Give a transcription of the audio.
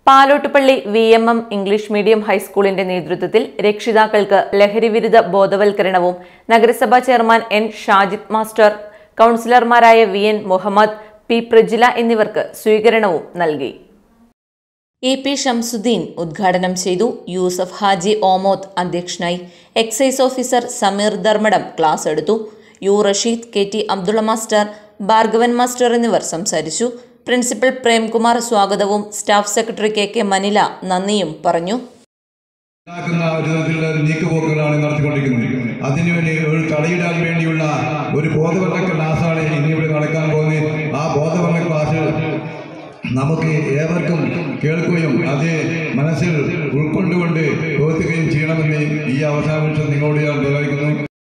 Palottupalli V M M English medium ഹൈസ്കൂളിന്റെ നേതൃത്വത്തിൽ രക്ഷിതാക്കൾക്ക് ലഹരിവിരുദ്ധ ബോധവൽക്കരണവും നഗരസഭാ ചെയർമാൻ എൻ ഷാജിദ് മാസ്റ്റർ കൗൺസിലർമാരായ V N Muhammad P Prajila എന്നിവർക്ക് സ്വീകരണവും നൽകി എ പി ഷംസുദ്ദീൻ ഉദ്ഘാടനം ചെയ്തു യൂസഫ് ഹാജി ഓമോത്ത് അധ്യക്ഷനായി excise officer Sameer Dharmadam class എടുത്തു U Rasheed K T Abdulla master Bhargavan master എന്നിവർ സംസാരിച്ചു പ്രിൻസിപ്പൽ പ്രേംകുമാർ സ്വാഗതവും staff secretary K K Manila നന്ദിയും പറഞ്ഞു ഉണ്ടാക്കുന്ന ഒരു തരത്തിലുള്ള ഒരു നീക്കുപോക്കുകളാണ് നടത്തിക്കൊണ്ടിരിക്കുന്നത് അതിനുവേണ്ടി ഒരു തടയിടാൻ വേണ്ടിയുള്ള ഒരു ബോധവൽക്കരണ ക്ലാസ്സാണ് ഇന്നിവിടെ നടക്കാൻ പോകുന്നത് ആ ബോധവൽക്കരണ ക്ലാസ് നമുക്ക് ഏവർക്കും കേൾക്കുകയും അത് മനസ്സിൽ ഉൾക്കൊണ്ടുകൊണ്ട് പ്രവർത്തിക്കുകയും ചെയ്യണമെന്ന് ഈ അവസാന നിമിഷം നിങ്ങളോട് ഞാൻ നിർവഹിക്കുന്നു